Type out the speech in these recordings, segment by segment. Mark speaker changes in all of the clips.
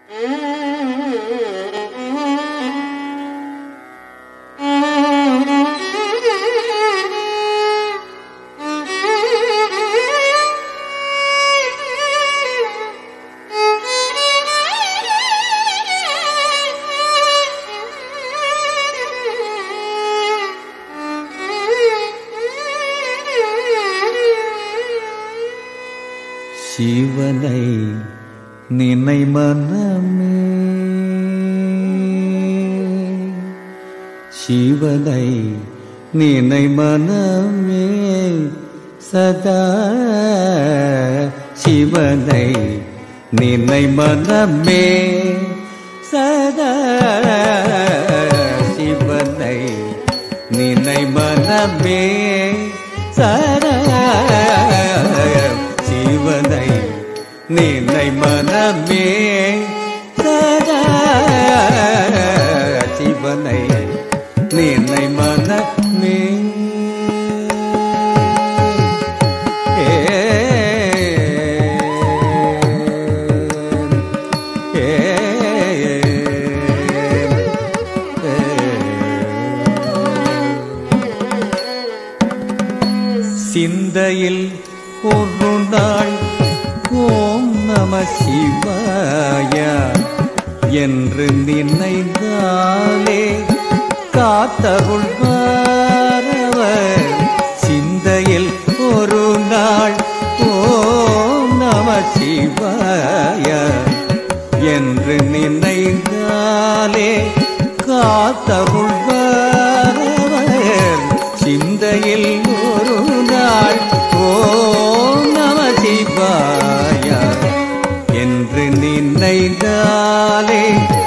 Speaker 1: சிவனை நினை மனமே சிவனை நினை மனமே சதா சிவனை நினை மனமே சதா சிவனை நினை மனமே சதா சிவனை நினை மனமே சதா சிவனை நினை மனமே ஏ ஏ சிந்தையில் ஒரு நாள் ஓம் நம சிவாய என்று நினைந்தாலே காத்தருள்வாரவர் சிந்தையில் ஒரு நாள் ஓம் நம சிவாய என்று நினைந்தாலே காத்தருள்வாரவர் சிந்தையில் ஒரு நாள் ஓம் நம சிவாய என்று நினைந்தாலே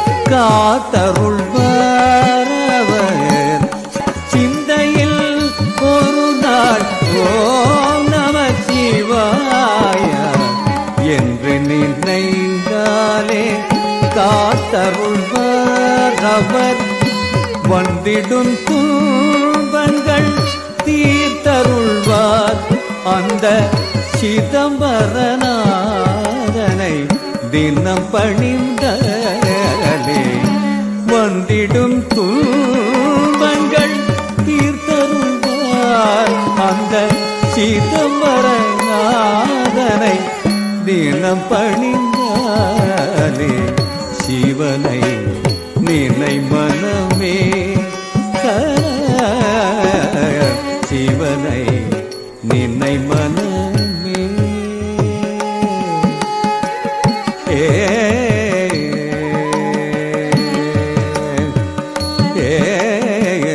Speaker 1: காத்தருள்வாரவர் சிந்தையில் ஒரு நாள் ஓம் நம சிவாய என்று நினைந்தாலே காத்தருள்வார் அவர் வந்திடும் துன்பங்கள் தீர்த்தருள்வார் அந்த சிதம்பரநாதனை தினம் பணிந்தலே வந்திடும் துன்பங்கள் தீர்த்தருள்வார் அந்த சிதம்பரநாதனை தினம் பணிந்தாலே சிவனை நினை மனமே சிவனை நினை மனமே ஏ ஏ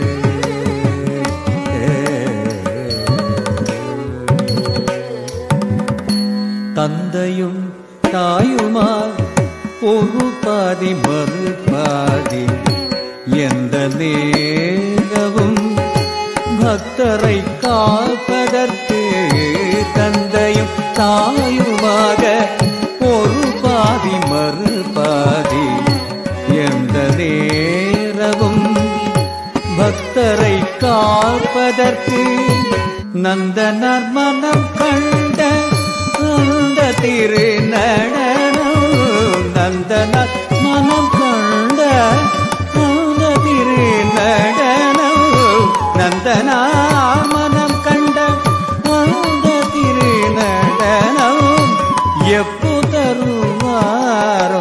Speaker 1: தந்தையும் தாயுமா ஒரு பாதி மறு பாதி எந்த நேரவும் பக்தரை காப்பதற்கு தந்தையும் தாயுமாக ஒரு பாதி மறு பாதி எந்த நேரவும் பக்தரை காப்பதற்கு நந்த நர்மணம் கண்ட அந்த திரு நடனம் நந்தன மனம் கண்ட அந்த திரு நடனம் நந்தனா மனம் கண்ட அந்த திரு நடனம் எப்போ தருவாரோ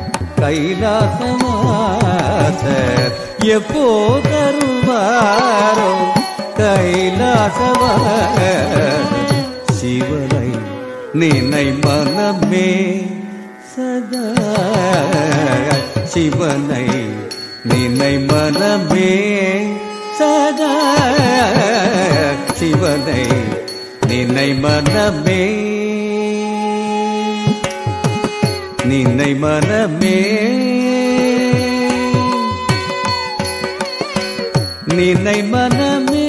Speaker 1: கைலாசமாசர் எப்போ தருவாரோ கைலாசவாசர் சிவனை நினை மனமே சதா சிவனை நினை மனமே சதா சிவனை நினை மனமே நினை மனமே நினை மனமே